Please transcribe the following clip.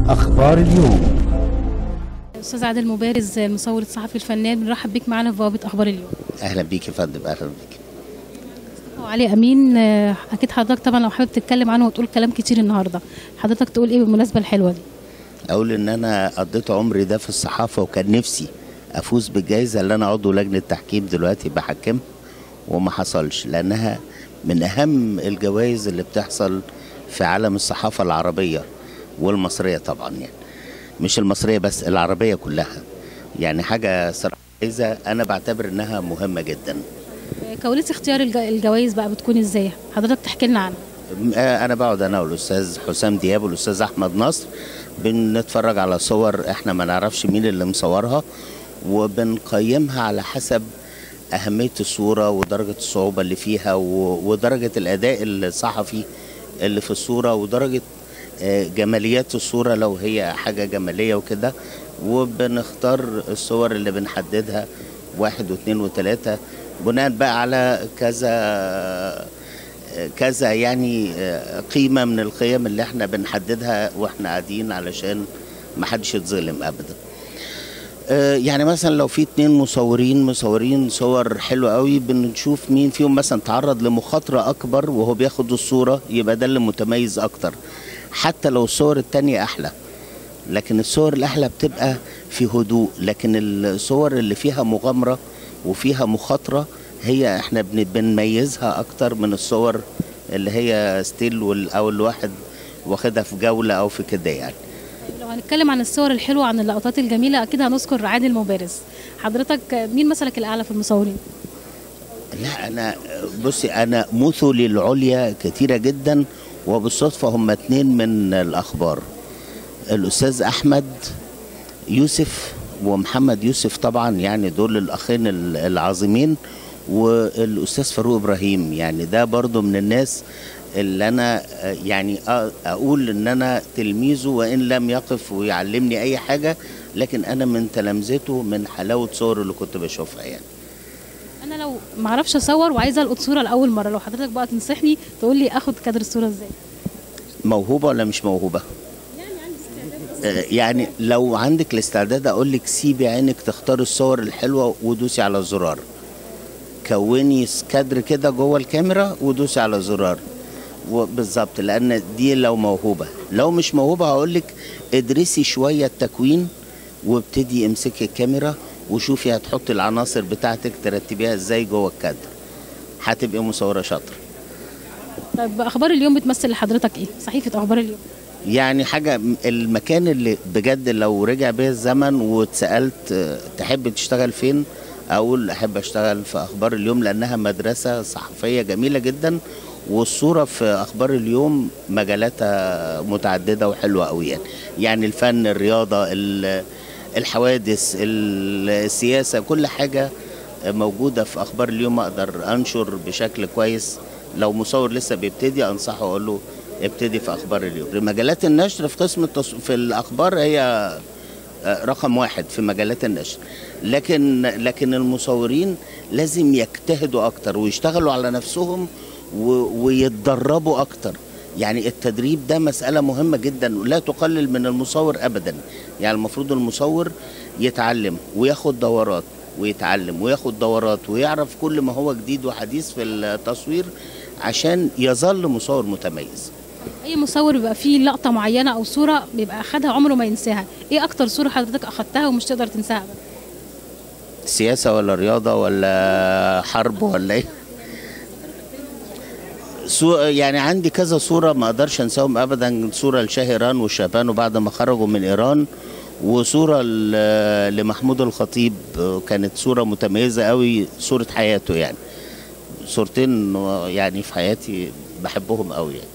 أخبار اليوم استاذ عادل مبارز المصور الصحفي الفنان بنرحب بيك معانا في بوابه اخبار اليوم اهلا بيك يا فندم اهلا بيك وعلي امين آه، اكيد حضرتك طبعا لو حابب تتكلم عنه وتقول كلام كتير النهارده حضرتك تقول ايه بالمناسبه الحلوه دي اقول ان انا قضيت عمري ده في الصحافه وكان نفسي افوز بالجائزه اللي انا عضو لجنه تحكيم دلوقتي بحكم وما حصلش لانها من اهم الجوائز اللي بتحصل في عالم الصحافه العربيه والمصريه طبعا يعني مش المصريه بس العربيه كلها يعني حاجه صراحه جايزه انا بعتبر انها مهمه جدا آه، كواليس اختيار الج- الجوائز بقى بتكون ازاي حضرتك تحكي لنا عنها آه، انا بقعد انا والاستاذ حسام دياب والاستاذ احمد نصر بنتفرج على صور احنا ما نعرفش مين اللي مصورها وبنقيمها على حسب اهميه الصوره ودرجه الصعوبه اللي فيها و- ودرجه الاداء الصحفي اللي في الصوره ودرجه آه، جماليات الصوره لو هي حاجه جماليه وكده وبنختار الصور اللي بنحددها واحد واثنين وثلاثه بناء بقى على كذا كذا يعني آه، قيمة من القيم اللي احنا بنحددها واحنا قاعدين علشان ما حدش يتظلم ابدا آه، يعني مثلا لو في اتنين مصورين مصورين صور حلوة قوي بنشوف مين فيهم مثلا تعرض لمخاطرة اكبر وهو بياخد الصورة يبقى ده اللي متميز اكتر حتى لو الصور التانية احلى لكن الصور الاحلى بتبقى في هدوء لكن الصور اللي فيها مغامره وفيها مخاطره هي احنا بن- بنميزها اكتر من الصور اللي هي ستيل وال- او الواحد واخدها في جوله او في كده يعني طيب لو هنتكلم عن الصور الحلوه عن اللقطات الجميله اكيد هنذكر عادل مبارز حضرتك آه، مين مثلك الاعلى في المصورين لا انا بصي انا مثلي العليا كتيره جدا وبالصدفه هم اتنين من الاخبار الاستاذ احمد يوسف ومحمد يوسف طبعا يعني دول الاخين ال- العظيمين والاستاذ فاروق ابراهيم يعني ده برضو من الناس اللي انا آه، يعني أ- اقول ان انا تلميذه وان لم يقف ويعلمني اي حاجه لكن انا من تلامذته من حلاوه صور اللي كنت بشوفها يعني انا لو ما اعرفش اصور وعايزه القط صوره لاول مره لو حضرتك بقى تنصحني تقول لي اخد كادر الصوره ازاي موهوبه ولا مش موهوبه آه، يعني لو عندك الاستعداد اقول لك سيبي عينك تختار الصور الحلوه ودوسي على الزرار كوني كادر كده جوه الكاميرا ودوسي على الزرار بالظبط لان دي لو موهوبه لو مش موهوبه هقول لك ادرسي شويه التكوين وابتدي امسكي الكاميرا وشوفي هتحطي العناصر بتاعتك ترتبيها ازاي جوه الكادر هتبقي مصوره شاطره طيب اخبار اليوم بتمثل لحضرتك ايه صحيفه اخبار اليوم يعني حاجة المكان اللي بجد لو رجع بيا الزمن واتسألت آه، تحب تشتغل فين أقول أحب أشتغل في أخبار اليوم لأنها مدرسة صحفية جميلة جدا والصورة في أخبار اليوم مجالاتها متعددة وحلوة أوي يعني يعني الفن الرياضة ال- الحوادث ال- السياسة كل حاجة موجودة في أخبار اليوم أقدر أنشر بشكل كويس لو مصور لسه بيبتدي أنصحه أقول له ابتدي في أخبار اليوم مجالات النشر في قسم التص... في الأخبار هي آه، رقم واحد في مجالات النشر لكن لكن المصورين لازم يجتهدوا أكتر ويشتغلوا على نفسهم و... ويتدربوا أكتر يعني التدريب ده مسألة مهمة جدا ولا تقلل من المصور أبدا يعني المفروض المصور يتعلم وياخد دورات ويتعلم وياخد دورات ويعرف كل ما هو جديد وحديث في التصوير عشان يظل مصور متميز اي مصور بيبقى فيه لقطه معينه او صوره بيبقى اخدها عمره ما ينساها ايه اكتر صوره حضرتك اخدتها ومش تقدر تنساها أبداً؟ سياسة ولا رياضة ولا حرب ولا ايه سو يعني عندي كذا صورة ما اقدرش انساهم ابدا صورة لشاه ايران والشبان بعد ما خرجوا من ايران وصورة ل- لمحمود الخطيب كانت صورة متميزة قوي صورة حياته يعني صورتين يعني في حياتي بحبهم قوي يعني